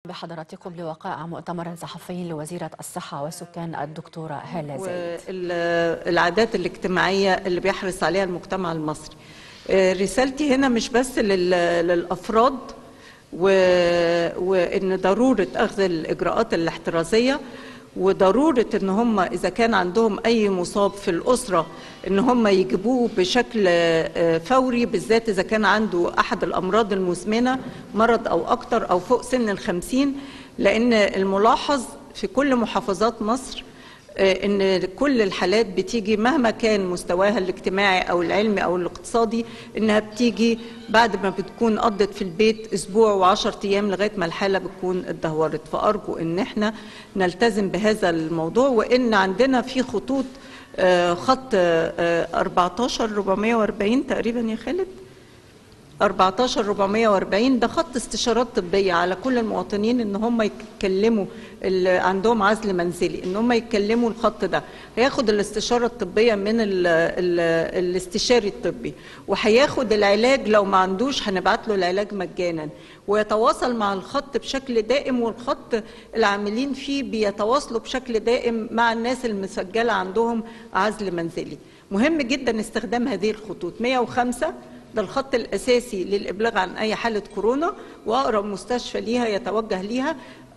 بحضراتكم لوقائع مؤتمر صحفي لوزيرة الصحة والسكان الدكتورة هالة زايد والعادات الاجتماعية اللي بيحرص عليها المجتمع المصري رسالتي هنا مش بس للأفراد وإن ضرورة أخذ الإجراءات الاحترازية وضرورة ان هم اذا كان عندهم اي مصاب في الاسرة ان هم يجيبوه بشكل فوري بالذات اذا كان عنده احد الامراض المزمنة مرض او اكتر او فوق سن الخمسين لان الملاحظ في كل محافظات مصر ان كل الحالات بتيجي مهما كان مستواها الاجتماعي او العلمي او الاقتصادي انها بتيجي بعد ما بتكون قضت في البيت اسبوع وعشر ايام لغايه ما الحاله بتكون اتدهورت فارجو ان احنا نلتزم بهذا الموضوع وان عندنا في خطوط خط 14 440 تقريبا يا خالد 14 440 ده خط استشارات طبيه على كل المواطنين ان هم يتكلموا اللي عندهم عزل منزلي ان هم يتكلموا الخط ده هياخد الاستشاره الطبيه من ال ال الاستشاري الطبي وهياخد العلاج لو ما عندوش هنبعت له العلاج مجانا ويتواصل مع الخط بشكل دائم والخط العاملين فيه بيتواصلوا بشكل دائم مع الناس المسجله عندهم عزل منزلي مهم جدا استخدام هذه الخطوط 105 ده الخط الأساسي للإبلاغ عن أي حالة كورونا وأقرب مستشفى ليها يتوجه ليها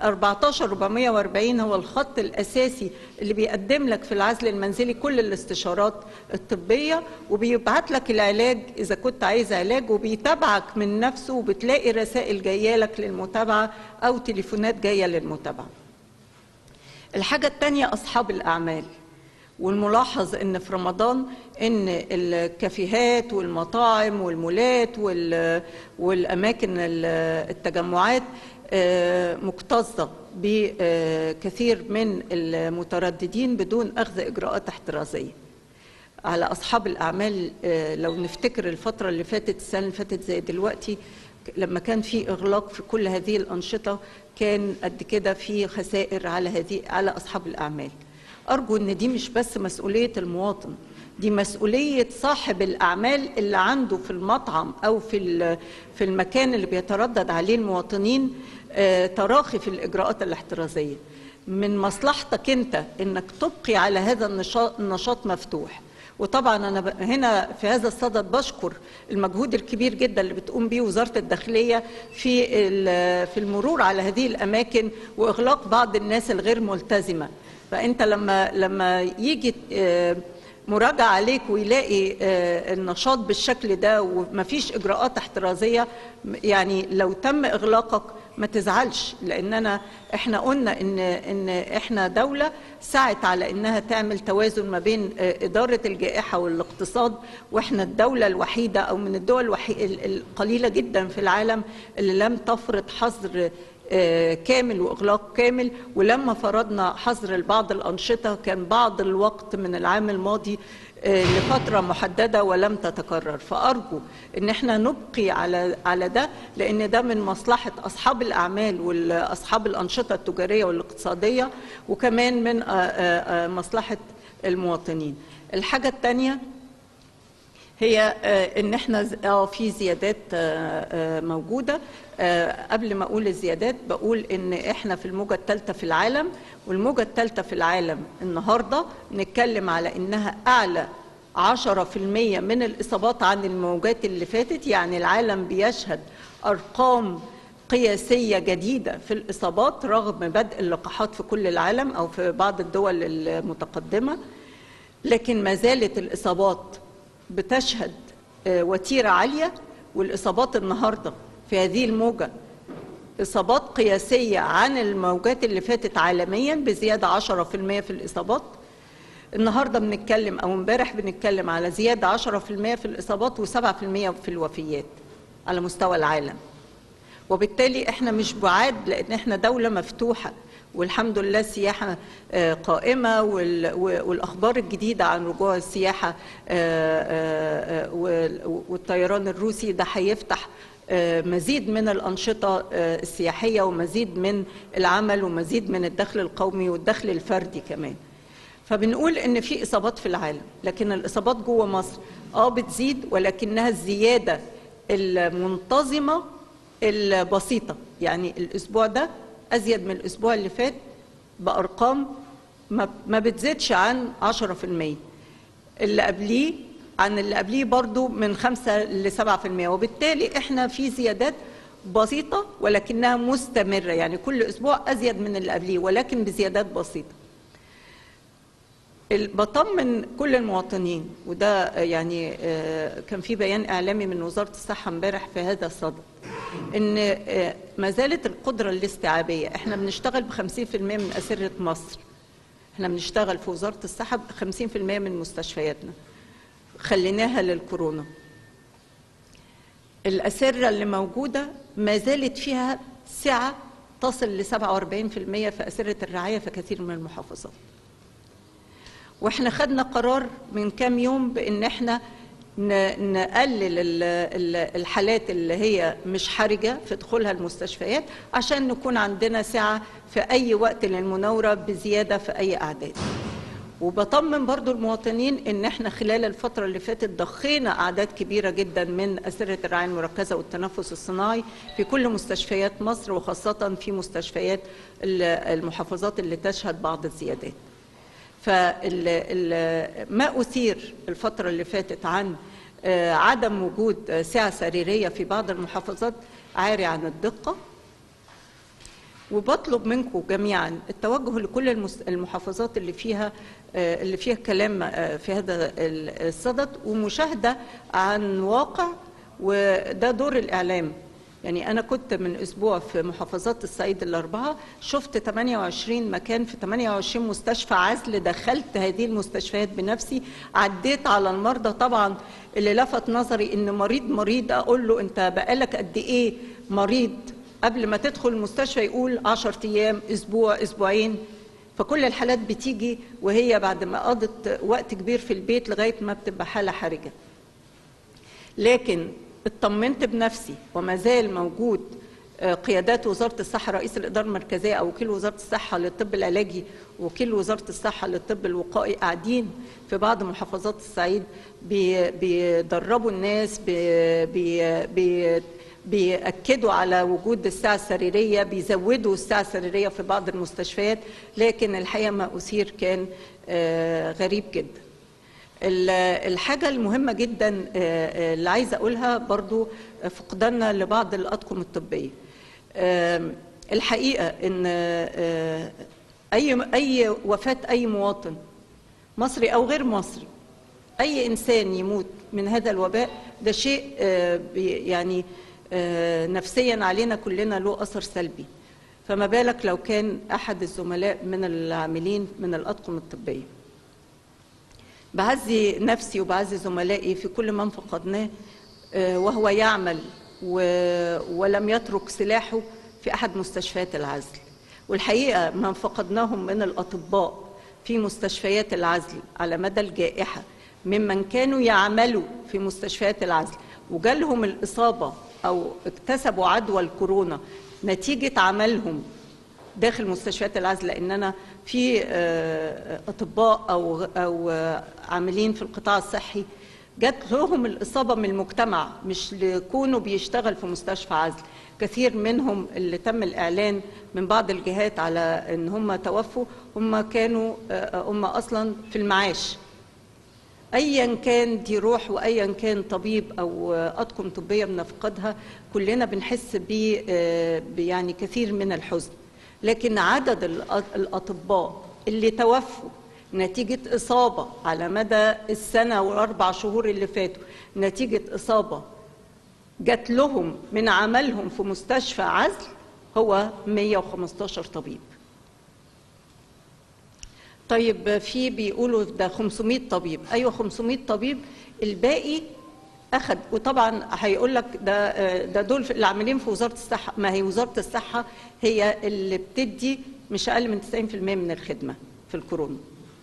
14440 هو الخط الأساسي اللي بيقدم لك في العزل المنزلي كل الاستشارات الطبية وبيبعت لك العلاج إذا كنت عايز علاج وبيتابعك من نفسه وبتلاقي رسائل جاية لك للمتابعة أو تليفونات جاية للمتابعة الحاجة الثانية أصحاب الأعمال والملاحظ ان في رمضان ان الكافيهات والمطاعم والمولات والاماكن التجمعات مكتظه بكثير من المترددين بدون اخذ اجراءات احترازيه على اصحاب الاعمال لو نفتكر الفتره اللي فاتت السنه اللي فاتت زي دلوقتي لما كان في اغلاق في كل هذه الانشطه كان قد كده في خسائر على هذه على اصحاب الاعمال أرجو أن دي مش بس مسؤولية المواطن دي مسؤولية صاحب الأعمال اللي عنده في المطعم أو في في المكان اللي بيتردد عليه المواطنين تراخي في الإجراءات الاحترازية من مصلحتك أنت أنك تبقي على هذا النشاط, النشاط مفتوح وطبعا انا هنا في هذا الصدد بشكر المجهود الكبير جدا اللي بتقوم به وزاره الداخليه في في المرور على هذه الاماكن واغلاق بعض الناس الغير ملتزمه فانت لما لما يجي مراجعة عليك ويلاقي النشاط بالشكل ده ومفيش إجراءات احترازية يعني لو تم إغلاقك ما تزعلش لأننا إحنا قلنا إن إن إحنا دولة سعت على إنها تعمل توازن ما بين إدارة الجائحة والاقتصاد وإحنا الدولة الوحيدة أو من الدول القليلة جدا في العالم اللي لم تفرض حظر كامل واغلاق كامل ولما فرضنا حظر لبعض الانشطه كان بعض الوقت من العام الماضي لفتره محدده ولم تتكرر فارجو ان احنا نبقي على على ده لان ده من مصلحه اصحاب الاعمال واصحاب الانشطه التجاريه والاقتصاديه وكمان من مصلحه المواطنين الحاجه الثانيه هي ان احنا اه في زيادات موجوده قبل ما اقول الزيادات بقول ان احنا في الموجه الثالثه في العالم والموجه الثالثه في العالم النهارده نتكلم على انها اعلى 10% من الاصابات عن الموجات اللي فاتت يعني العالم بيشهد ارقام قياسيه جديده في الاصابات رغم بدء اللقاحات في كل العالم او في بعض الدول المتقدمه لكن ما زالت الاصابات بتشهد وتيره عاليه والاصابات النهارده في هذه الموجة إصابات قياسية عن الموجات اللي فاتت عالميا بزيادة 10% في الإصابات النهاردة بنتكلم أو امبارح بنتكلم على زيادة 10% في الإصابات و7% في الوفيات على مستوى العالم وبالتالي احنا مش بعاد لأن احنا دولة مفتوحة والحمد لله السياحة قائمة والأخبار الجديدة عن رجوع السياحة والطيران الروسي ده هيفتح مزيد من الأنشطة السياحية ومزيد من العمل ومزيد من الدخل القومي والدخل الفردي كمان فبنقول ان في اصابات في العالم لكن الاصابات جوه مصر اه بتزيد ولكنها الزياده المنتظمه البسيطه يعني الاسبوع ده ازيد من الاسبوع اللي فات بارقام ما ما بتزيدش عن 10% اللي قبليه عن اللي قبليه برضو من 5 ل 7% وبالتالي احنا في زيادات بسيطة ولكنها مستمرة يعني كل أسبوع أزيد من اللي قبليه ولكن بزيادات بسيطة ال- بطمن كل المواطنين وده يعني آه، كان في بيان إعلامي من وزارة الصحة امبارح في هذا الصدد إن آه، ما زالت القدرة الاستيعابية احنا بنشتغل ب 50% من أسرة مصر احنا بنشتغل في وزارة الصحة ب 50% من مستشفياتنا خليناها للكورونا الأسرة اللي موجودة ما زالت فيها سعة تصل ل 47% في أسرة الرعاية في كثير من المحافظات واحنا خدنا قرار من كام يوم بان احنا ن- نقلل ال- ال- الحالات اللي هي مش حرجه في دخولها المستشفيات عشان نكون عندنا سعه في اي وقت للمناوره بزياده في اي اعداد وبطمن برضو المواطنين ان احنا خلال الفتره اللي فاتت ضخينا اعداد كبيره جدا من اسره الرعايه المركزه والتنفس الصناعي في كل مستشفيات مصر وخاصه في مستشفيات ال- المحافظات اللي تشهد بعض الزيادات فما أثير الفترة اللي فاتت عن آه، عدم وجود آه، سعة سريرية في بعض المحافظات عاري عن الدقة وبطلب منكم جميعا التوجه لكل المس- المحافظات اللي فيها آه، اللي فيها كلام آه، في هذا ال- الصدد ومشاهدة عن واقع وده دور الإعلام يعني أنا كنت من أسبوع في محافظات الصعيد الأربعة شفت 28 مكان في 28 مستشفى عزل دخلت هذه المستشفيات بنفسي عديت على المرضى طبعا اللي لفت نظري إن مريض مريض أقول له أنت بقالك قد إيه مريض قبل ما تدخل المستشفى يقول 10 أيام أسبوع أسبوعين فكل الحالات بتيجي وهي بعد ما قضت وقت كبير في البيت لغاية ما بتبقى حالة حرجة لكن اطمنت بنفسي وما زال موجود آه، قيادات وزارة الصحة رئيس الإدارة المركزية أو وكيل وزارة الصحة للطب العلاجي وكيل وزارة الصحة للطب الوقائي قاعدين في بعض محافظات الصعيد بي- بيدربوا الناس بي بي بي بيأكدوا على وجود الساعة السريرية بيزودوا الساعة السريرية في بعض المستشفيات لكن الحقيقة ما أثير كان آه، غريب جدا ال- الحاجة المهمة جدا آه، آه، اللي عايزة أقولها برضو فقداننا لبعض الأطقم الطبية آم، الحقيقة إن آه، أي أي وفاة أي مواطن مصري أو غير مصري أي إنسان يموت من هذا الوباء ده شيء آه، بي- يعني آه، نفسيا علينا كلنا له أثر سلبي فما بالك لو كان أحد الزملاء من العاملين من الأطقم الطبية بعزي نفسي وبعزي زملائي في كل من فقدناه آه، وهو يعمل و- ولم يترك سلاحه في أحد مستشفيات العزل والحقيقة من فقدناهم من الأطباء في مستشفيات العزل على مدى الجائحة ممن كانوا يعملوا في مستشفيات العزل وجالهم الإصابة أو اكتسبوا عدوى الكورونا نتيجة عملهم داخل مستشفيات العزل لان انا في آه، اطباء او او آه، عاملين في القطاع الصحي جات لهم الاصابه من المجتمع مش لكونه بيشتغل في مستشفى عزل كثير منهم اللي تم الاعلان من بعض الجهات على ان هم توفوا هم كانوا آه، هم اصلا في المعاش ايا كان دي روح وايا كان طبيب او اطقم طبيه بنفقدها كلنا بنحس ب يعني كثير من الحزن لكن عدد الأ- الاطباء اللي توفوا نتيجه اصابه على مدى السنه والاربع شهور اللي فاتوا نتيجه اصابه جات لهم من عملهم في مستشفى عزل هو 115 طبيب طيب في بيقولوا ده 500 طبيب ايوه 500 طبيب الباقي اخذ وطبعا هيقول لك ده ده دول في- اللي عاملين في وزاره الصحه ما هي وزاره الصحه هي اللي بتدي مش اقل من 90% من الخدمه في الكورونا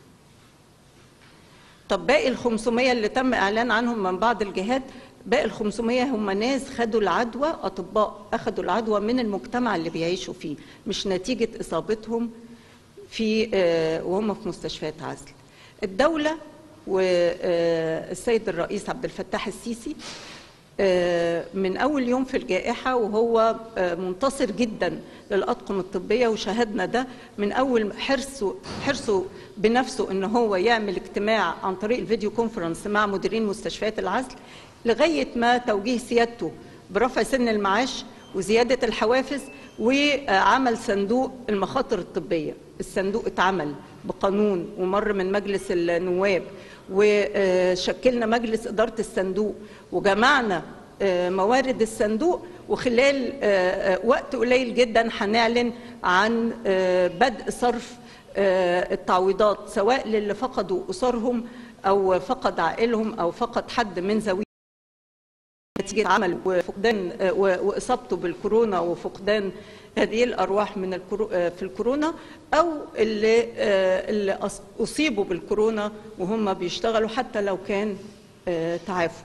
طب باقي ال 500 اللي تم اعلان عنهم من بعض الجهات باقي ال 500 هم ناس خدوا العدوى اطباء اخذوا العدوى من المجتمع اللي بيعيشوا فيه مش نتيجه اصابتهم في آه، وهم في مستشفيات عزل الدوله والسيد الرئيس عبد الفتاح السيسي آه، من اول يوم في الجائحه وهو آه، منتصر جدا للأطقم الطبية وشاهدنا ده من أول حرصه حرصه بنفسه إن هو يعمل اجتماع عن طريق الفيديو كونفرنس مع مديرين مستشفيات العزل لغاية ما توجيه سيادته برفع سن المعاش وزيادة الحوافز وعمل صندوق المخاطر الطبية الصندوق اتعمل بقانون ومر من مجلس النواب وشكلنا مجلس إدارة الصندوق وجمعنا موارد الصندوق وخلال وقت قليل جدا هنعلن عن بدء صرف التعويضات سواء للي فقدوا أسرهم أو فقد عائلهم أو فقد حد من ذويه نتيجة عمل وفقدان وإصابته بالكورونا وفقدان هذه الأرواح من الكرو في الكورونا أو اللي اللي أصيبوا بالكورونا وهم بيشتغلوا حتى لو كان تعافوا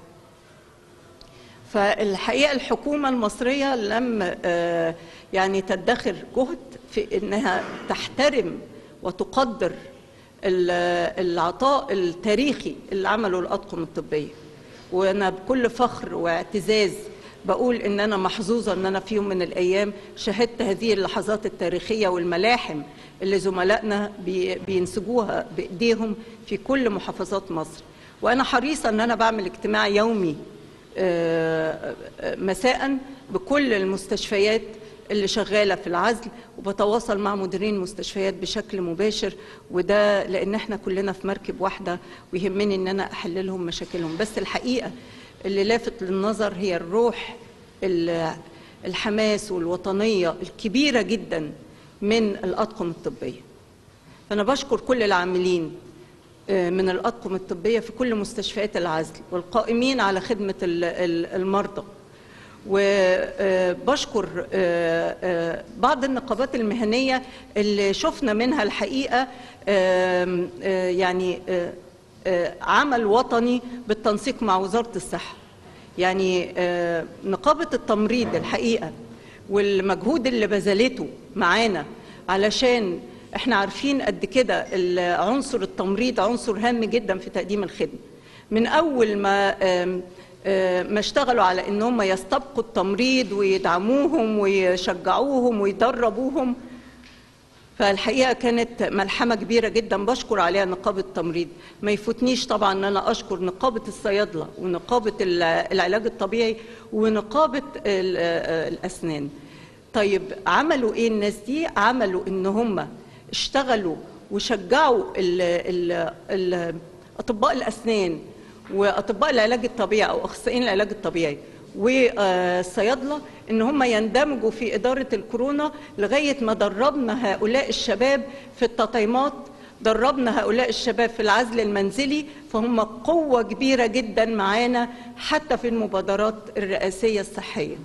فالحقيقة الحكومة المصرية لم يعني تدخر جهد في أنها تحترم وتقدر العطاء التاريخي اللي عمله الأطقم الطبية وأنا بكل فخر واعتزاز بقول ان انا محظوظه ان انا في يوم من الايام شهدت هذه اللحظات التاريخيه والملاحم اللي زملائنا بينسجوها بايديهم في كل محافظات مصر وانا حريصه ان انا بعمل اجتماع يومي مساء بكل المستشفيات اللي شغاله في العزل وبتواصل مع مديرين المستشفيات بشكل مباشر وده لان احنا كلنا في مركب واحده ويهمني ان انا احل لهم مشاكلهم بس الحقيقه اللي لافت للنظر هي الروح الحماس والوطنية الكبيرة جدا من الأطقم الطبية فأنا بشكر كل العاملين من الأطقم الطبية في كل مستشفيات العزل والقائمين على خدمة المرضى وبشكر بعض النقابات المهنية اللي شفنا منها الحقيقة يعني عمل وطني بالتنسيق مع وزارة الصحة يعني نقابة التمريض الحقيقة والمجهود اللي بذلته معانا علشان احنا عارفين قد كده عنصر التمريض عنصر هام جدا في تقديم الخدمة من أول ما ما اشتغلوا على ان هم يستبقوا التمريض ويدعموهم ويشجعوهم ويدربوهم فالحقيقه كانت ملحمه كبيره جدا بشكر عليها نقابه التمريض ما يفوتنيش طبعا ان انا اشكر نقابه الصيادله ونقابه العلاج الطبيعي ونقابه الاسنان طيب عملوا ايه الناس دي عملوا ان هم اشتغلوا وشجعوا ال ال ال اطباء الاسنان واطباء العلاج الطبيعي او اخصائيين العلاج الطبيعي والصيادله ان هم يندمجوا في اداره الكورونا لغايه ما دربنا هؤلاء الشباب في التطعيمات دربنا هؤلاء الشباب في العزل المنزلي فهم قوه كبيره جدا معانا حتى في المبادرات الرئاسيه الصحيه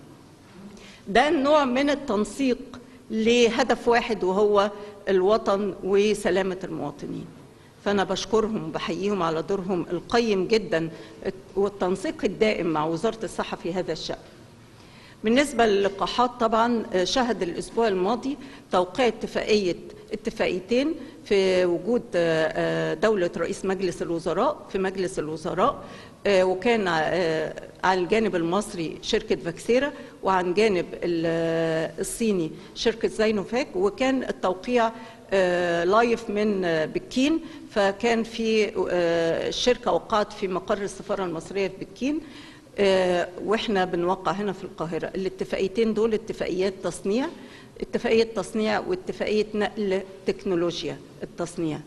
ده نوع من التنسيق لهدف واحد وهو الوطن وسلامه المواطنين فأنا بشكرهم وبحييهم على دورهم القيم جدا والتنسيق الدائم مع وزارة الصحة في هذا الشأن. بالنسبة للقاحات طبعا شهد الأسبوع الماضي توقيع اتفاقية اتفاقيتين في وجود دولة رئيس مجلس الوزراء في مجلس الوزراء وكان على الجانب المصري شركة فاكسيرا وعن جانب الصيني شركة زينوفاك وكان التوقيع لايف من بكين فكان في الشركه وقعت في مقر السفاره المصريه في بكين واحنا بنوقع هنا في القاهره الاتفاقيتين دول اتفاقيات تصنيع اتفاقيه تصنيع واتفاقيه نقل تكنولوجيا التصنيع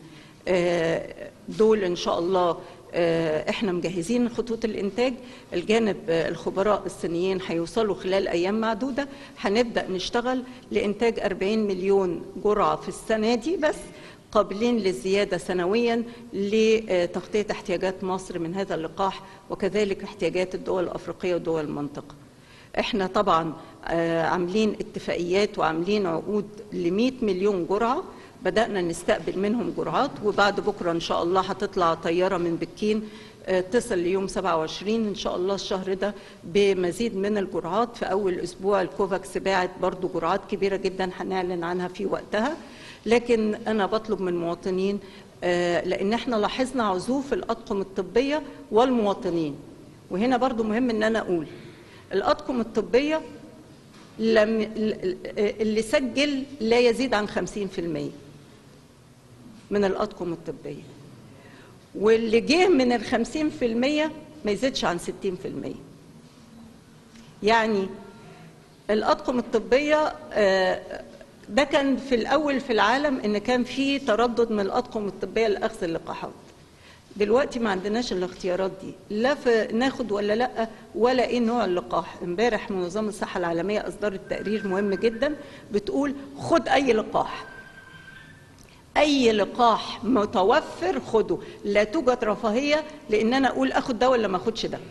دول ان شاء الله احنا مجهزين خطوط الانتاج الجانب الخبراء الصينيين هيوصلوا خلال ايام معدوده هنبدا نشتغل لانتاج 40 مليون جرعه في السنه دي بس قابلين للزياده سنويا لتغطيه احتياجات مصر من هذا اللقاح وكذلك احتياجات الدول الافريقيه ودول المنطقه. احنا طبعا عاملين اتفاقيات وعاملين عقود ل 100 مليون جرعه بدأنا نستقبل منهم جرعات وبعد بكرة إن شاء الله هتطلع طيارة من بكين تصل ليوم 27 إن شاء الله الشهر ده بمزيد من الجرعات في أول أسبوع الكوفاكس باعت برضو جرعات كبيرة جدا هنعلن عنها في وقتها لكن أنا بطلب من المواطنين لأن احنا لاحظنا عزوف الأطقم الطبية والمواطنين وهنا برضو مهم أن أنا أقول الأطقم الطبية لم اللي سجل لا يزيد عن 50% من الأطقم الطبية واللي جه من ال 50% ما يزيدش عن 60% يعني الأطقم الطبية آه، ده كان في الأول في العالم إن كان في تردد من الأطقم الطبية لأخذ اللقاحات دلوقتي ما عندناش الاختيارات دي لا في ناخد ولا لا ولا ايه نوع اللقاح امبارح منظمه الصحه العالميه اصدرت تقرير مهم جدا بتقول خد اي لقاح اي لقاح متوفر خده لا توجد رفاهيه لان انا اقول اخد ده ولا ما اخدش ده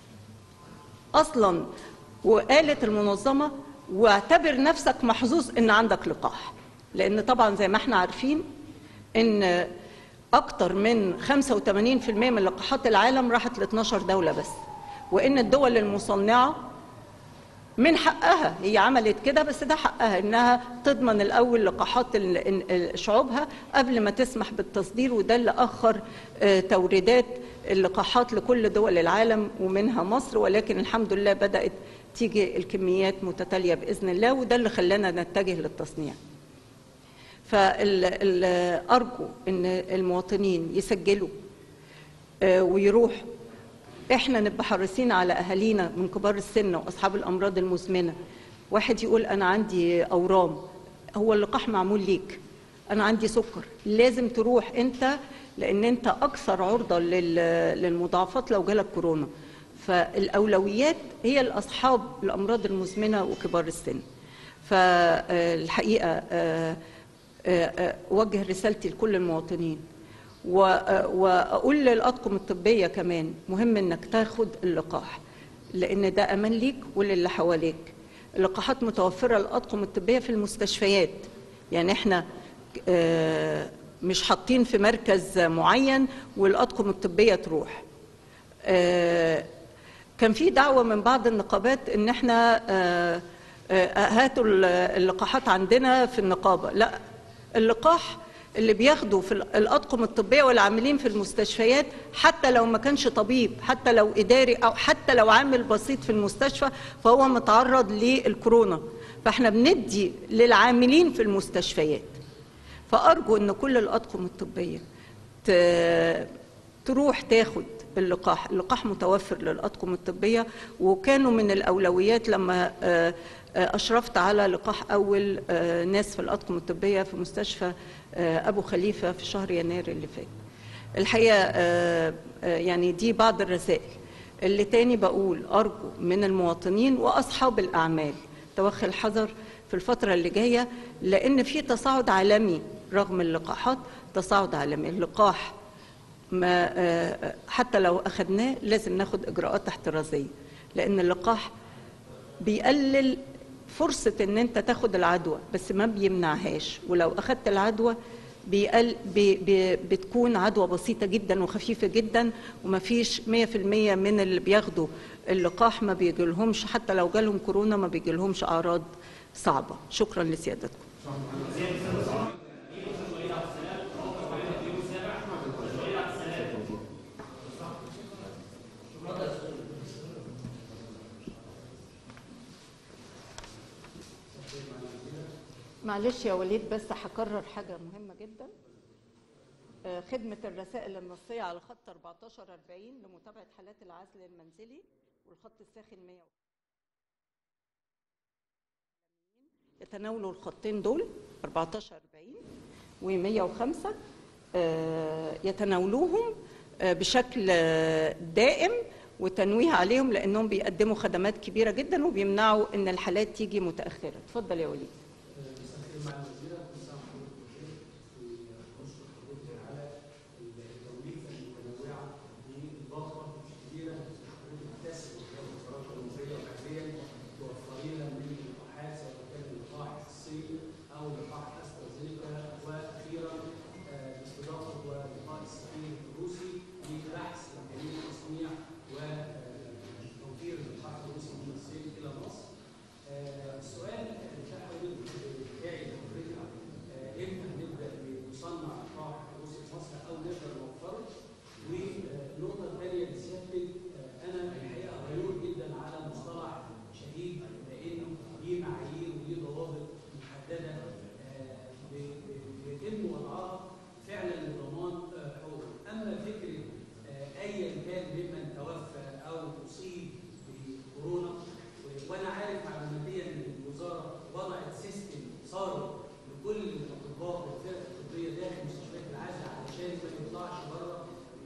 اصلا وقالت المنظمه واعتبر نفسك محظوظ ان عندك لقاح لان طبعا زي ما احنا عارفين ان اكتر من 85% من لقاحات العالم راحت ل 12 دوله بس وان الدول المصنعه من حقها هي عملت كده بس ده حقها انها تضمن الاول لقاحات ال- ال- شعوبها قبل ما تسمح بالتصدير وده اللي اخر آه، توريدات اللقاحات لكل دول العالم ومنها مصر ولكن الحمد لله بدات تيجي الكميات متتاليه باذن الله وده اللي خلانا نتجه للتصنيع. فأرجو أن المواطنين يسجلوا آه، ويروحوا احنا نبقى حريصين على اهالينا من كبار السن واصحاب الامراض المزمنه واحد يقول انا عندي اورام هو اللقاح معمول ليك انا عندي سكر لازم تروح انت لان انت اكثر عرضه لل- للمضاعفات لو جالك كورونا فالاولويات هي لاصحاب الامراض المزمنه وكبار السن فالحقيقه آه، آه، آه، اوجه رسالتي لكل المواطنين و- آه، واقول للاطقم الطبيه كمان مهم انك تاخد اللقاح لان ده امان ليك وللي حواليك اللقاحات متوفره للاطقم الطبيه في المستشفيات يعني احنا آه، مش حاطين في مركز معين والاطقم الطبيه تروح آه، كان في دعوه من بعض النقابات ان احنا آه، آه، هاتوا اللقاحات عندنا في النقابه لا اللقاح اللي بياخدوا في الاطقم الطبيه والعاملين في المستشفيات حتى لو ما كانش طبيب حتى لو اداري او حتى لو عامل بسيط في المستشفى فهو متعرض للكورونا فاحنا بندي للعاملين في المستشفيات فارجو ان كل الاطقم الطبيه ت- تروح تاخد اللقاح اللقاح متوفر للاطقم الطبيه وكانوا من الاولويات لما آه، آه، اشرفت على لقاح اول آه، ناس في الاطقم الطبيه في مستشفى آه، ابو خليفه في شهر يناير اللي فات الحقيقه آه، آه، يعني دي بعض الرسائل اللي تاني بقول ارجو من المواطنين واصحاب الاعمال توخي الحذر في الفتره اللي جايه لان في تصاعد عالمي رغم اللقاحات تصاعد عالمي اللقاح ما آه، حتى لو اخذناه لازم ناخد اجراءات احترازيه لان اللقاح بيقلل فرصه ان انت تاخد العدوى بس ما بيمنعهاش ولو اخذت العدوى بيقل بي بي بتكون عدوى بسيطه جدا وخفيفه جدا وما فيش 100% من اللي بياخدوا اللقاح ما بيجيلهمش حتى لو جالهم كورونا ما بيجيلهمش اعراض صعبه شكرا لسيادتكم معلش يا وليد بس هكرر حاجة مهمة جدا آه، خدمة الرسائل النصية على خط 1440 لمتابعة حالات العزل المنزلي والخط الساخن 100 يتناولوا الخطين دول 1440 و105 يتناولوهم آه، بشكل آه، دائم وتنويه عليهم لانهم بيقدموا خدمات كبيره جدا وبيمنعوا ان الحالات تيجي متاخره اتفضل يا وليد السؤال بتاع حضرتك بتاعي لحضرتك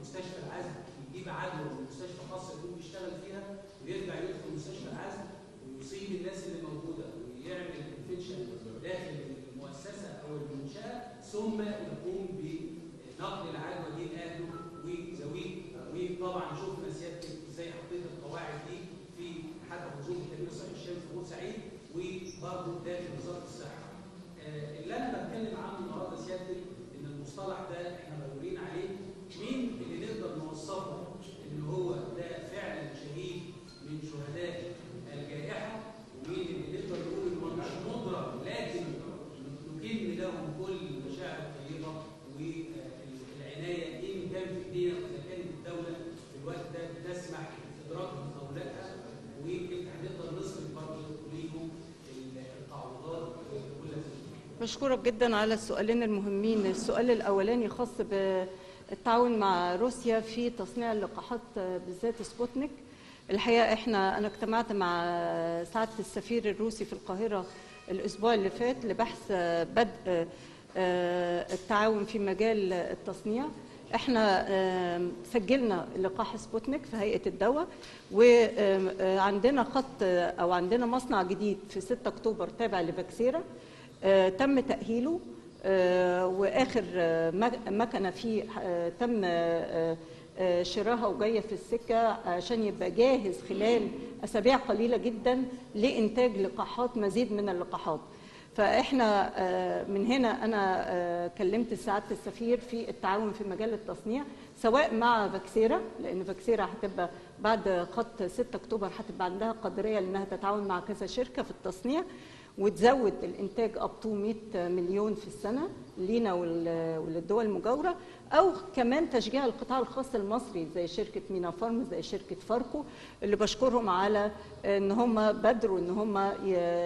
مستشفى العزل يجيب عدوى من مستشفى خاصه يكون بيشتغل فيها ويرجع يدخل مستشفى العزل ويصيب الناس اللي موجوده ويعمل انفكشن داخل المؤسسه او المنشاه ثم يقوم بنقل العدوى دي لاهله وذويه وطبعا شفنا سيادتك ازاي حطيت القواعد دي في حتى خصوص التأمين الصحي الشامل في بورسعيد وبرضه داخل وزاره الصحه. آه، اللي انا بتكلم عنه النهارده سيادتك ان المصطلح ده احنا مدورين عليه مين اللي نقدر نوصفه ان هو ده فعلا شهيد من شهداء الجائحه ومين اللي نقدر نقول انه مش مضرب لكن نكن لهم كل المشاعر الطيبه والعنايه ان كان في ايدينا واذا كانت الدوله في الوقت ده بتسمح بادراكهم او لا ويمكن هنقدر نصرف برضه ليهم التعويضات وكل هذه بشكرك جدا على السؤالين المهمين السؤال الأولاني خاص بالتعاون مع روسيا في تصنيع اللقاحات بالذات سبوتنيك الحقيقة احنا أنا اجتمعت مع سعادة السفير الروسي في القاهرة الأسبوع اللي فات لبحث بدء التعاون في مجال التصنيع احنا آم، سجلنا لقاح سبوتنيك في هيئه الدواء وعندنا خط او عندنا مصنع جديد في 6 اكتوبر تابع لفاكسيرا آه، تم تاهيله آه، واخر آه، مك- مكنه فيه آه، تم آه، آه، شراها وجايه في السكه عشان يبقى جاهز خلال اسابيع قليله جدا لانتاج لقاحات مزيد من اللقاحات فاحنا آه، من هنا انا آه، كلمت سعاده السفير في التعاون في مجال التصنيع سواء مع فاكسيرا لان فاكسيرا هتبقى بعد خط 6 اكتوبر هتبقى عندها قدريه انها تتعاون مع كذا شركه في التصنيع وتزود الانتاج اب تو 100 مليون في السنه لينا وال- وللدول المجاوره او كمان تشجيع القطاع الخاص المصري زي شركه مينا فارم زي شركه فاركو اللي بشكرهم على ان هم بادروا ان هم ي-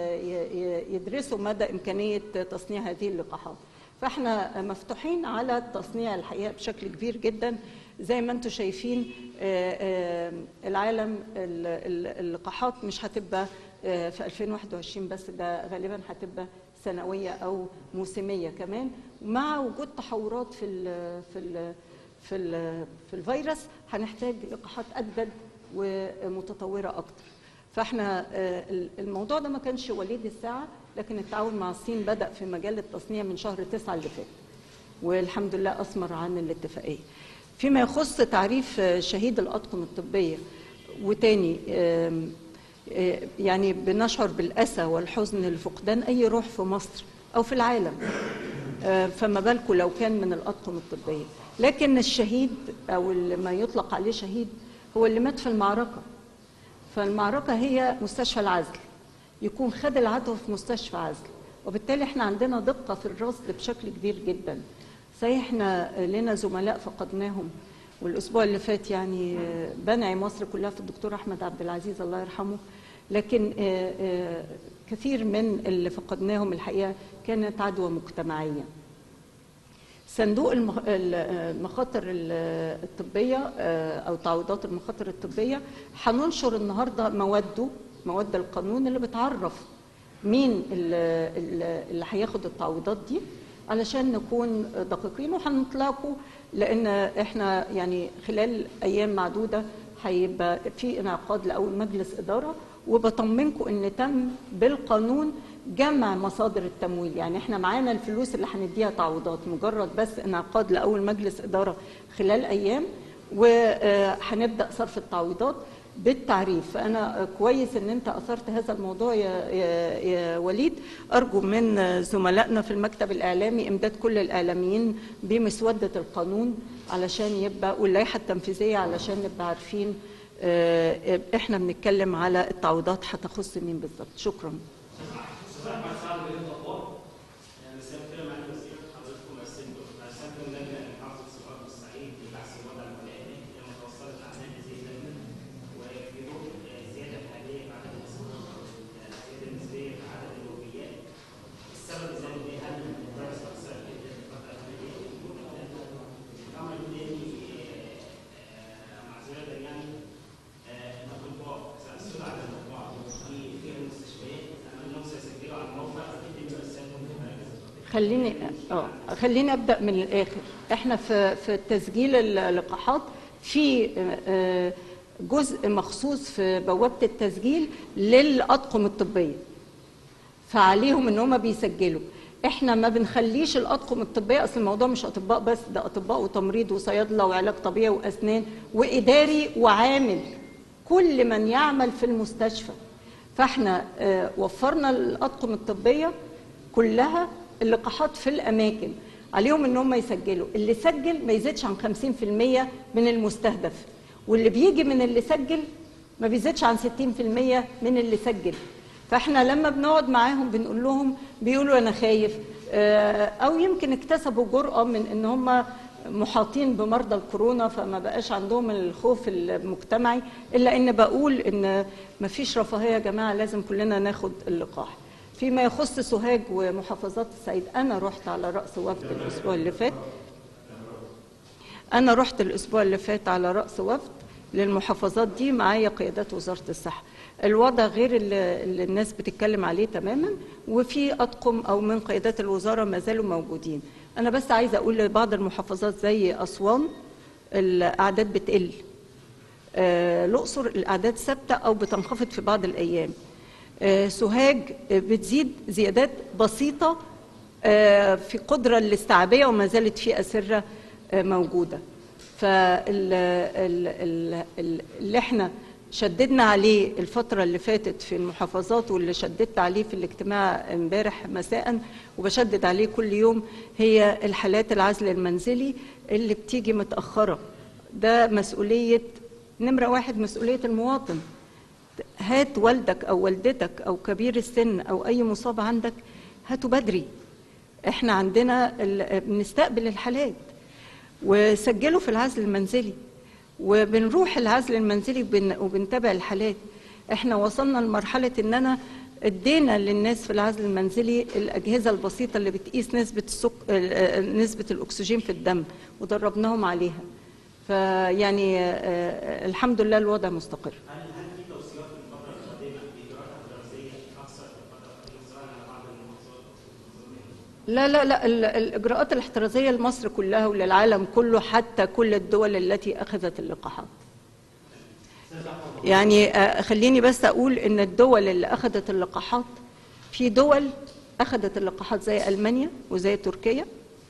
ي- يدرسوا مدى امكانيه تصنيع هذه اللقاحات فاحنا مفتوحين على التصنيع الحقيقه بشكل كبير جدا زي ما انتم شايفين آه، آه، العالم ال- ال- اللقاحات مش هتبقى آه، في 2021 بس ده غالبا هتبقى سنويه او موسميه كمان مع وجود تحورات في ال في ال في ال في الفيروس هنحتاج لقاحات اجدد ومتطوره اكتر فاحنا آه، الموضوع ده ما كانش وليد الساعه لكن التعاون مع الصين بدا في مجال التصنيع من شهر تسعة اللي فات والحمد لله اثمر عن الاتفاقيه فيما يخص تعريف آه، شهيد الاطقم الطبيه وتاني آم، آه، يعني بنشعر بالاسى والحزن لفقدان اي روح في مصر او في العالم آه، فما بالكم لو كان من الاطقم الطبيه لكن الشهيد او اللي ما يطلق عليه شهيد هو اللي مات في المعركه فالمعركة هي مستشفى العزل يكون خد العدوى في مستشفى عزل وبالتالي احنا عندنا دقة في الرصد بشكل كبير جدا صحيح احنا لنا زملاء فقدناهم والاسبوع اللي فات يعني بنعي مصر كلها في الدكتور احمد عبد العزيز الله يرحمه لكن آه، آه، كثير من اللي فقدناهم الحقيقه كانت عدوى مجتمعيه صندوق المخ- ال- المخاطر ال- الطبية آه، أو تعويضات المخاطر الطبية هننشر النهاردة مواده مواد القانون اللي بتعرف مين ال- ال- اللي هياخد التعويضات دي علشان نكون دقيقين وهنطلقوا لأن احنا يعني خلال أيام معدودة هيبقى في انعقاد لأول مجلس إدارة وبطمنكم ان تم بالقانون جمع مصادر التمويل يعني احنا معانا الفلوس اللي هنديها تعويضات مجرد بس انعقاد لاول مجلس اداره خلال ايام وهنبدا صرف التعويضات بالتعريف فانا كويس ان انت اثرت هذا الموضوع يا, يا, يا وليد ارجو من زملائنا في المكتب الاعلامي امداد كل الاعلاميين بمسوده القانون علشان يبقى واللائحه التنفيذيه علشان نبقى عارفين آه، احنا بنتكلم على التعويضات هتخص مين بالظبط شكرا استاذ احمد سعد ولي الدكتور يعني بس كده معالي الوزير حضرتكم قسمتوا قسمتوا اللجنه لمحافظه سوهاج والصعيد لبحث الوضع الحالي لما توصلت اعمال هذه اللجنه وفي ضوء الزياده الحاليه في عدد الاسماء الزياده النسبيه في عدد الوفيات السبب ذلك ايه؟ هل الفيروس اثر جدا في الفتره الحاليه؟ الامر الثاني معذره يعني الاطباء سالسوا على الاطباء في في المستشفيات انا خليني اه خليني ابدا من الاخر احنا في في تسجيل اللقاحات في آه، آه، جزء مخصوص في بوابه التسجيل للاطقم الطبيه فعليهم ان هم بيسجلوا احنا ما بنخليش الاطقم الطبيه اصل الموضوع مش اطباء بس ده اطباء وتمريض وصيادله وعلاج طبيعي واسنان واداري وعامل كل من يعمل في المستشفى فاحنا آه، وفرنا الاطقم الطبيه كلها اللقاحات في الاماكن عليهم ان هم يسجلوا اللي سجل ما يزيدش عن 50% من المستهدف واللي بيجي من اللي سجل ما بيزيدش عن 60% من اللي سجل فاحنا لما بنقعد معاهم بنقول لهم بيقولوا انا خايف آه، او يمكن اكتسبوا جرأة من ان هم محاطين بمرضى الكورونا فما بقاش عندهم الخوف المجتمعي الا ان بقول ان ما فيش رفاهيه يا جماعه لازم كلنا ناخد اللقاح فيما يخص سوهاج ومحافظات الصعيد انا رحت على راس وفد الاسبوع اللي فات انا رحت الاسبوع اللي فات على راس وفد للمحافظات دي معايا قيادات وزاره الصحه الوضع غير اللي اللي الناس بتتكلم عليه تماما وفي اطقم او من قيادات الوزاره ما زالوا موجودين انا بس عايزه اقول لبعض المحافظات زي اسوان الاعداد بتقل آه، الاقصر الاعداد ثابته او بتنخفض في بعض الايام آه، سوهاج آه، بتزيد زيادات بسيطه آه، في قدره الاستيعابيه وما زالت في اسره آه، موجوده فاللي احنا شددنا عليه الفترة اللي فاتت في المحافظات واللي شددت عليه في الاجتماع امبارح مساء وبشدد عليه كل يوم هي الحالات العزل المنزلي اللي بتيجي متأخرة ده مسؤولية نمرة واحد مسؤولية المواطن هات والدك أو والدتك أو كبير السن أو أي مصاب عندك هاته بدري احنا عندنا ال- بنستقبل الحالات وسجلوا في العزل المنزلي وبنروح العزل المنزلي وبن- وبنتابع الحالات احنا وصلنا لمرحلة ان انا ادينا للناس في العزل المنزلي الاجهزة البسيطة اللي بتقيس نسبة السك... ال- آه، نسبة الاكسجين في الدم ودربناهم عليها فيعني آه، آه، الحمد لله الوضع مستقر هل هل في توصيات في الفتره القادمه لاجراءات احترازيه اكثر في الفتره القادمه سواء على بعض المحافظات لا لا لا ال- الإجراءات الاحترازية لمصر كلها وللعالم كله حتى كل الدول التي أخذت اللقاحات يعني آه، خليني بس أقول إن الدول اللي أخذت اللقاحات في دول أخذت اللقاحات زي ألمانيا وزي تركيا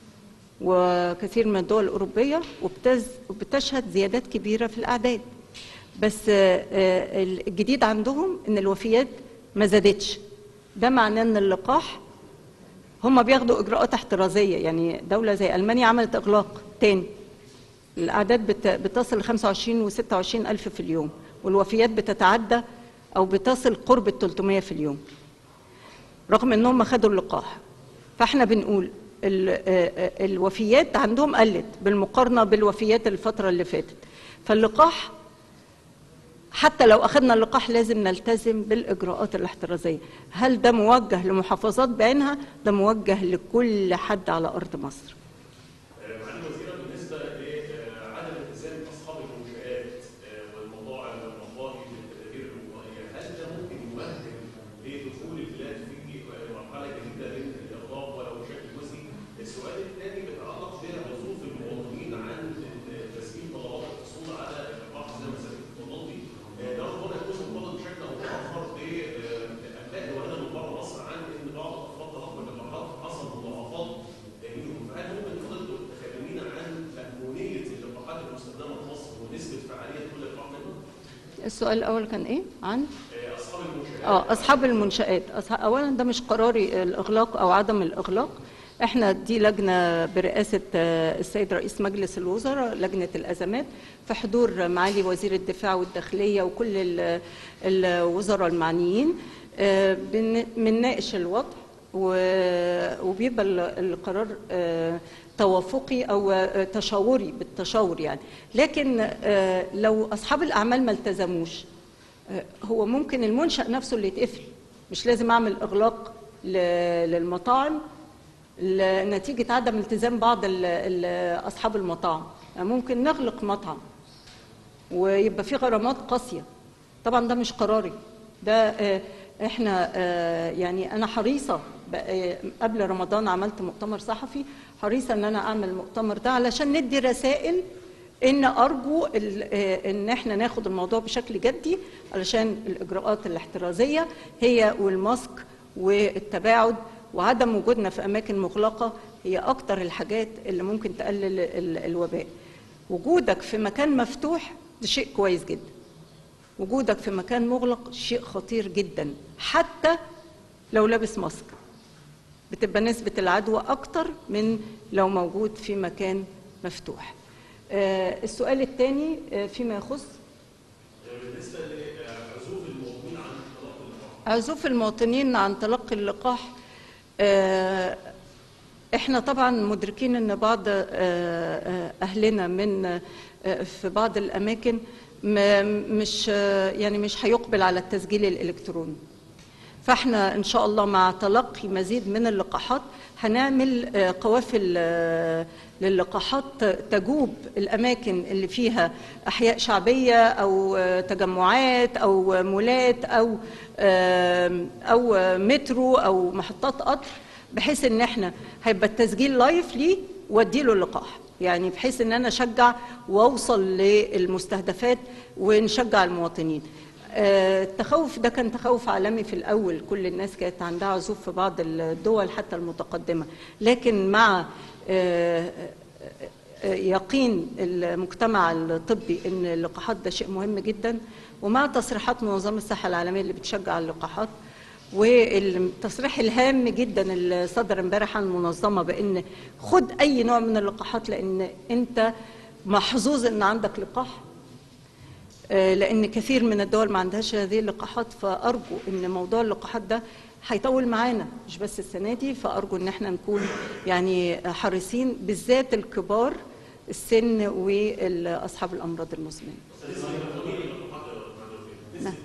وكثير من الدول الأوروبية وبتز وبتشهد زيادات كبيرة في الأعداد بس آه، آه، الجديد عندهم إن الوفيات ما زادتش ده معناه إن اللقاح هم بياخدوا اجراءات احترازيه يعني دوله زي المانيا عملت اغلاق تاني الاعداد بت- بتصل ل 25 و 26 الف في اليوم والوفيات بتتعدى او بتصل قرب ال 300 في اليوم رغم انهم خدوا اللقاح فاحنا بنقول ال- آه، آه، الوفيات عندهم قلت بالمقارنه بالوفيات الفتره اللي فاتت فاللقاح حتى لو اخذنا اللقاح لازم نلتزم بالاجراءات الاحترازيه هل ده موجه لمحافظات بعينها ده موجه لكل حد على ارض مصر معالي الوزيرة بالنسبة لعدم التزام أصحاب المنشآت آه، والموضوع المقاضي بالتدابير الوقائية، هل ده ممكن يؤهل لدخول البلاد في مرحلة جديدة من الإغلاق ولو بشكل جزئي؟ السؤال الثاني بيتعلق بعزوف المواطنين عن تسجيل طلبات الحصول على اللقاح زي ما سيادتك اتفضلتي، آه، ده ربما يكون مرتبط بشكل أو بآخر بأبناء ولادنا من بره مصر عن إن بعض الأطفال تلقوا اللقاحات حصل مضاعفات ليهم، فهل ممكن حضرتك تكلمينا عن مأمونية اللقاحات المستخدمة في مصر ونسبة فعالية كل لقاح منهم؟ السؤال الاول كان ايه عن آه، أصحاب المنشآت اه اصحاب المنشات أصح- اولا ده مش قراري الاغلاق او عدم الاغلاق احنا دي لجنه برئاسه آه، السيد رئيس مجلس الوزراء لجنه الازمات في حضور معالي وزير الدفاع والداخليه وكل ال- الوزراء المعنيين آه، بن- بنناقش الوضع و- وبيبقى ال- القرار آه، توافقي او آه، تشاوري بالتشاور يعني لكن آه، لو اصحاب الاعمال ما التزموش آه، هو ممكن المنشأ نفسه اللي يتقفل مش لازم اعمل اغلاق ل- للمطاعم ل- نتيجة عدم التزام بعض ال- ال- اصحاب المطاعم يعني ممكن نغلق مطعم ويبقى في غرامات قاسية طبعا ده مش قراري ده آه، احنا آه، يعني انا حريصه ب- آه، قبل رمضان عملت مؤتمر صحفي حريصه ان انا اعمل المؤتمر ده علشان ندي رسائل ان ارجو ال- آه، ان احنا ناخد الموضوع بشكل جدي علشان الاجراءات الاحترازيه هي والماسك والتباعد وعدم وجودنا في اماكن مغلقه هي اكتر الحاجات اللي ممكن تقلل ال- الوباء وجودك في مكان مفتوح ده شيء كويس جدا وجودك في مكان مغلق شيء خطير جدا حتى لو لابس ماسك بتبقى نسبة العدوى أكتر من لو موجود في مكان مفتوح آه، السؤال الثاني فيما يخص بالنسبه لعزوف المواطنين عن تلقي اللقاح عزوف المواطنين عن تلقي اللقاح آه، احنا طبعا مدركين ان بعض آه، آه، اهلنا من آه، في بعض الاماكن م- مش آه، يعني مش هيقبل على التسجيل الالكتروني فاحنا ان شاء الله مع تلقي مزيد من اللقاحات هنعمل آه، قوافل آه، للقاحات تجوب الاماكن اللي فيها احياء شعبيه او آه، تجمعات او مولات او آم، او مترو او محطات قطر بحيث ان احنا هيبقى التسجيل لايف ليه واديله اللقاح يعني بحيث ان انا اشجع واوصل للمستهدفات ونشجع المواطنين آه، التخوف ده كان تخوف عالمي في الأول كل الناس كانت عندها عزوف في بعض الدول حتى المتقدمة لكن مع آه، آه، يقين المجتمع الطبي ان اللقاحات ده شيء مهم جدا ومع تصريحات منظمه الصحه العالميه اللي بتشجع اللقاحات والتصريح الهام جدا اللي صدر امبارح عن المنظمه بان خد اي نوع من اللقاحات لان انت محظوظ ان عندك لقاح آه، لان كثير من الدول ما عندهاش هذه اللقاحات فارجو ان موضوع اللقاحات ده هيطول معانا مش بس السنه دي فارجو ان احنا نكون يعني حريصين بالذات الكبار السن واصحاب الامراض المزمنه نعم.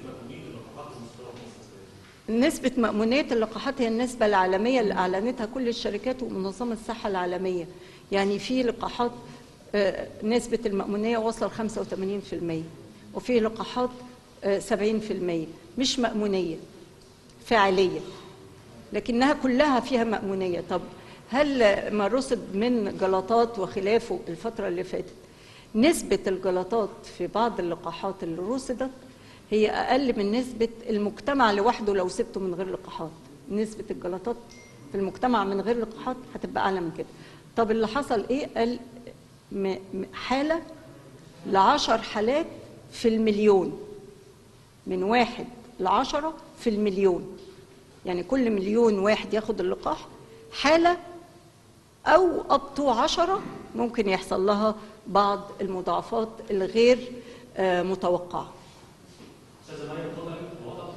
نسبة مأمونية اللقاحات هي النسبة العالمية اللي أعلنتها كل الشركات ومنظمة الصحة العالمية يعني في لقاحات آه، نسبة المأمونية واصلة ل 85% وفي لقاحات آه، 70% مش مأمونية فعالية لكنها كلها فيها مأمونية طب هل ما رصد من جلطات وخلافه الفترة اللي فاتت نسبة الجلطات في بعض اللقاحات اللي رصدت هي أقل من نسبة المجتمع لوحده لو سبته من غير لقاحات نسبة الجلطات في المجتمع من غير لقاحات هتبقى أعلى من كده طب اللي حصل إيه قال م- م- حالة لعشر حالات في المليون من واحد لعشرة في المليون يعني كل مليون واحد ياخد اللقاح حالة أو أبطو عشرة ممكن يحصل لها بعض المضاعفات الغير آه، متوقعة استاذه مريم اتفضلي واضح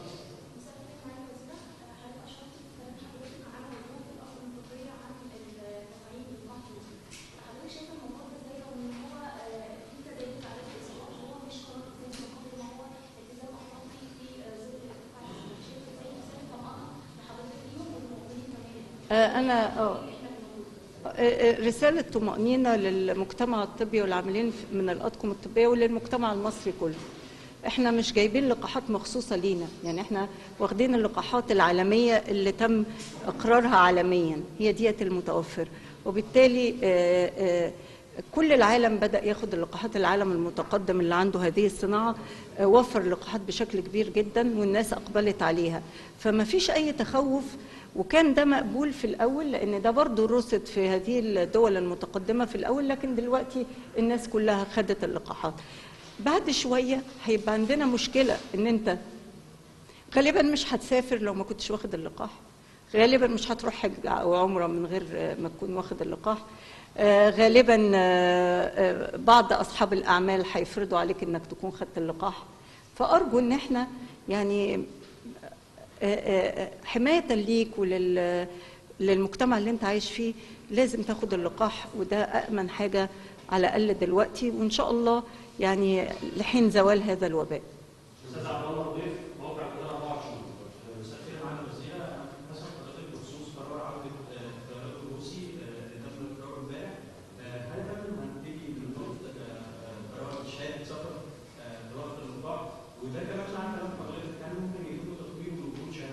آه، أنا آه آه، آه، رسالة طمأنينة للمجتمع الطبي والعاملين في- من الأطقم الطبية وللمجتمع المصري كله احنا مش جايبين لقاحات مخصوصة لينا يعني احنا واخدين اللقاحات العالمية اللي تم اقرارها عالميا هي ديت المتوفر وبالتالي آه، آه، كل العالم بدأ ياخد اللقاحات العالم المتقدم اللي عنده هذه الصناعة آه، وفر اللقاحات بشكل كبير جدا والناس أقبلت عليها فما فيش أي تخوف وكان ده مقبول في الأول لأن ده برضو رصد في هذه الدول المتقدمة في الأول لكن دلوقتي الناس كلها خدت اللقاحات بعد شوية هيبقى عندنا مشكلة إن أنت غالبا مش هتسافر لو ما كنتش واخد اللقاح غالبا مش هتروح حج او عمره من غير آه، ما تكون واخد اللقاح آه، غالبا آه، آه، بعض اصحاب الاعمال هيفرضوا عليك انك تكون خدت اللقاح فارجو ان احنا يعني آه، آه، آه، حمايه ليك ولل للمجتمع اللي انت عايش فيه لازم تاخد اللقاح وده امن حاجه على الاقل دلوقتي وان شاء الله يعني لحين زوال هذا الوباء استاذ عبد الله ضيف موقع القناه 24 مساء الخير معالي الوزيره مثلا حضرتك بخصوص قرار عوده الطيران الروسي اللي تم اقراره امبارح آه، هل ده هنبتدي من نقطه آه، قرار شهاده سفر آه، بوقت اللقاح وده كمان مع كلام حضرتك هل ممكن يتم تطوير وجود شهادات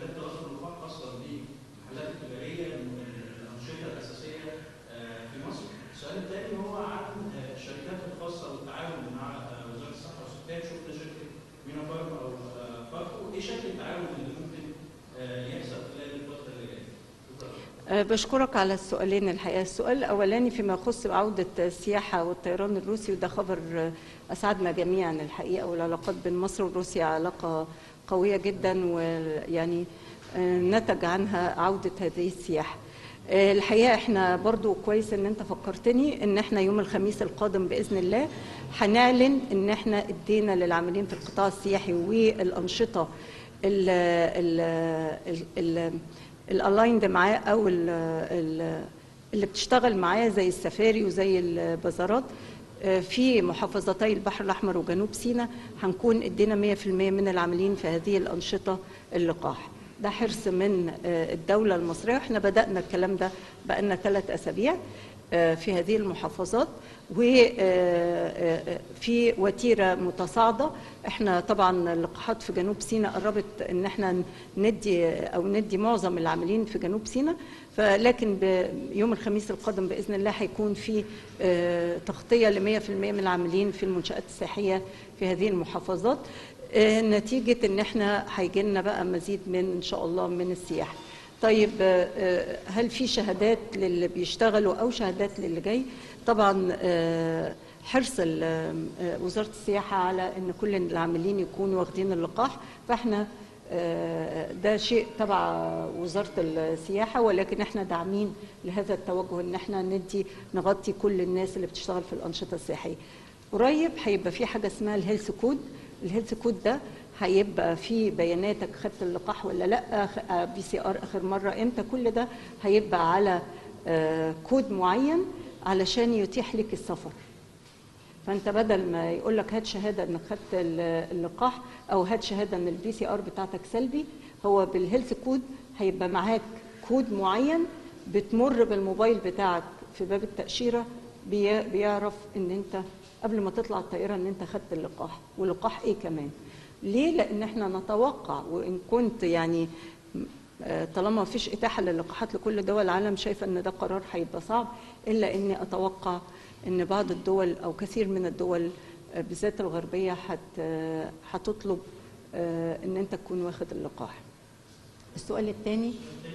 الثاني هو عن آه، الشركات الخاصه والتعاون مع آه، وزاره الصحه والسكان شفنا شركه مينا فارما او آه، فاركو ايه شكل التعاون اللي ممكن آه، يحصل خلال الفتره اللي جايه؟ شكرا. أه، بشكرك على السؤالين الحقيقه السؤال الاولاني فيما يخص عوده السياحه والطيران الروسي وده خبر أه، اسعدنا جميعا الحقيقه والعلاقات بين مصر وروسيا علاقه قويه جدا ويعني أه، نتج عنها عوده هذه السياحه أه، الحقيقه احنا برضو كويس ان انت فكرتني ان احنا يوم الخميس القادم باذن الله هنعلن ان احنا ادينا للعاملين في القطاع السياحي والانشطه ال ال ال ال الالايند معاه او ال ال اللي بتشتغل معاه زي السفاري وزي البازارات آه، في محافظتي البحر الاحمر وجنوب سيناء هنكون ادينا 100% من العاملين في هذه الانشطه اللقاح ده حرص من آه، الدوله المصريه احنا بدانا الكلام ده بقالنا ثلاث اسابيع آه، في هذه المحافظات وفي وتيره متصاعده احنا طبعا اللقاحات في جنوب سيناء قربت ان احنا ندي او ندي معظم العاملين في جنوب سيناء فلكن يوم الخميس القادم باذن الله هيكون في آه، تغطيه ل 100% من العاملين في المنشات السياحيه في هذه المحافظات آه، نتيجه ان احنا هيجي لنا بقى مزيد من ان شاء الله من السياحه طيب آه، آه، هل في شهادات للي بيشتغلوا او شهادات للي جاي طبعا آه، حرص ال- آه، وزاره السياحه على ان كل العاملين يكونوا واخدين اللقاح فاحنا آه، ده شيء تبع وزاره السياحه ولكن احنا داعمين لهذا التوجه ان احنا ندي نغطي كل الناس اللي بتشتغل في الانشطه السياحيه قريب هيبقى في حاجه اسمها الهيلث كود الهيلث كود ده هيبقى فيه بياناتك خدت اللقاح ولا لا بي سي ار اخر مره امتى كل ده هيبقى على آه، كود معين علشان يتيح لك السفر فانت بدل ما يقول لك هات شهاده انك خدت ال- اللقاح او هات شهاده ان البي سي ار بتاعتك سلبي هو بالهيلث كود هيبقى معاك كود معين بتمر بالموبايل بتاعك في باب التاشيره بي- بيعرف ان انت قبل ما تطلع الطائره ان انت خدت اللقاح ولقاح ايه كمان ليه لان احنا نتوقع وان كنت يعني آه، طالما ما فيش اتاحه للقاحات لكل دول العالم شايفه ان ده قرار هيبقى صعب الا اني اتوقع ان بعض الدول او كثير من الدول آه، بالذات الغربيه هت آه، هتطلب آه، ان انت تكون واخد اللقاح. السؤال الثاني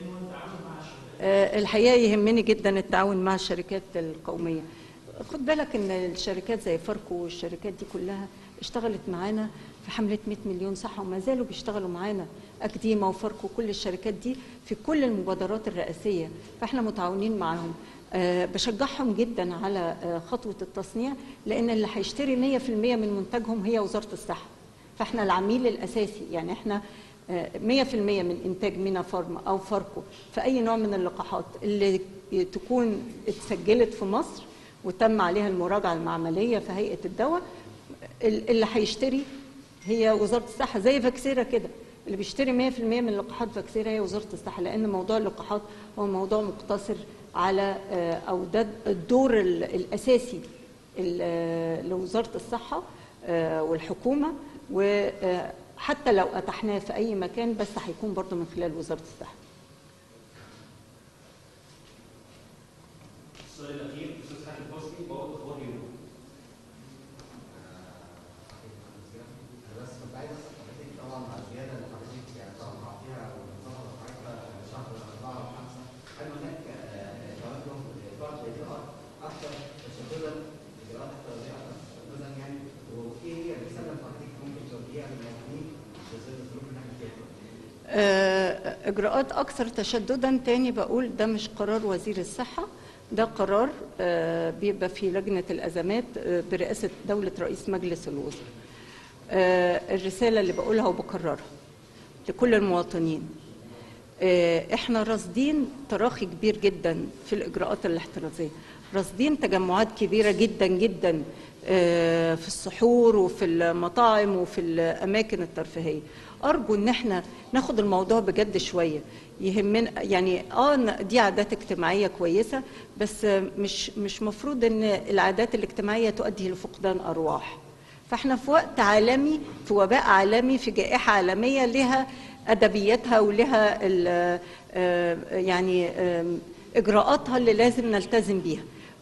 الحقيقه يهمني جدا التعاون مع الشركات القوميه. خد بالك ان الشركات زي فاركو والشركات دي كلها اشتغلت معانا في حمله 100 مليون صحه وما زالوا بيشتغلوا معانا اكديما وفاركو كل الشركات دي في كل المبادرات الرئاسيه فاحنا متعاونين معاهم أه بشجعهم جدا على أه خطوه التصنيع لان اللي هيشتري 100% من منتجهم هي وزاره الصحه فاحنا العميل الاساسي يعني احنا آه، 100% من انتاج مينا فارما او فاركو في اي نوع من اللقاحات اللي تكون اتسجلت في مصر وتم عليها المراجعه المعمليه في هيئه الدواء ال- اللي هيشتري هي وزاره الصحه زي فاكسيرا كده اللي بيشتري 100% من لقاحات فاكسيرا هي وزاره الصحه لان موضوع اللقاحات هو موضوع مقتصر على آه، او ده الدور ال- الاساسي ال- لوزاره الصحه آه، والحكومه وحتى لو اتحناه في اي مكان بس هيكون برضه من خلال وزاره الصحه السؤال الاخير استاذ حاتم حسني بوابه اخبار يوم بس كنت عايز اسال حضرتك طبعا مع الزياده اللي حضرتك يعني توقعتيها والنظره بتاعتها شهر اربعه وخمسه هل هناك آه، توجه لفرض اجراءات اكثر تشددا اجراءات احترازيه اكثر تشددا يعني وايه هي الرساله اللي حضرتك ممكن توجهيها للمواطنين في ظل الظروف اللي احنا فيها؟ آه، اجراءات اكثر تشددا تاني بقول ده مش قرار وزير الصحه ده قرار آه، بيبقى في لجنه الازمات آه، برئاسه دوله رئيس مجلس الوزراء آه، الرساله اللي بقولها وبكررها لكل المواطنين آه، احنا راصدين تراخي كبير جدا في الاجراءات الاحترازيه راصدين تجمعات كبيره جدا جدا آه، في السحور وفي المطاعم وفي الاماكن الترفيهيه ارجو ان احنا ناخد الموضوع بجد شويه يهمنا يعني اه ن- دي عادات اجتماعيه كويسه بس آه، مش مش مفروض ان العادات الاجتماعيه تؤدي لفقدان ارواح فاحنا في وقت عالمي في وباء عالمي في جائحه عالميه لها ادبياتها ولها ال- آه، يعني آم، اجراءاتها اللي لازم نلتزم بيها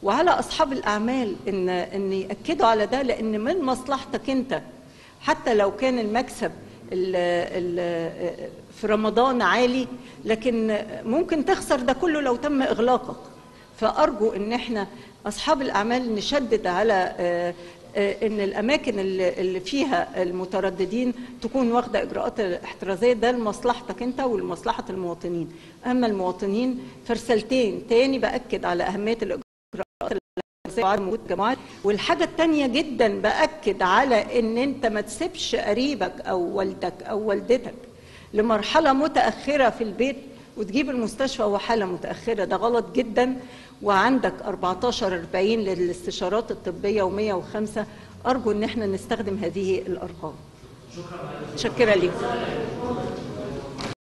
وعلى اصحاب الاعمال ان ان ياكدوا على ده لان من مصلحتك انت حتى لو كان المكسب ال ال في رمضان عالي لكن ممكن تخسر ده كله لو تم اغلاقك فارجو ان احنا اصحاب الاعمال نشدد على آه، آه، ان الاماكن اللي اللي فيها المترددين تكون واخده اجراءات احترازيه ده لمصلحتك انت ولمصلحه المواطنين اما المواطنين فرسالتين تاني باكد على اهميه الاجراءات الاحترازيه وعدم وجود جماعات والحاجه الثانيه جدا باكد على ان انت ما تسيبش قريبك او والدك او والدتك لمرحله متاخره في البيت وتجيب المستشفى وهو حاله متاخره ده غلط جدا وعندك 14 40 للاستشارات الطبيه و105 ارجو ان احنا نستخدم هذه الارقام شكرا لكم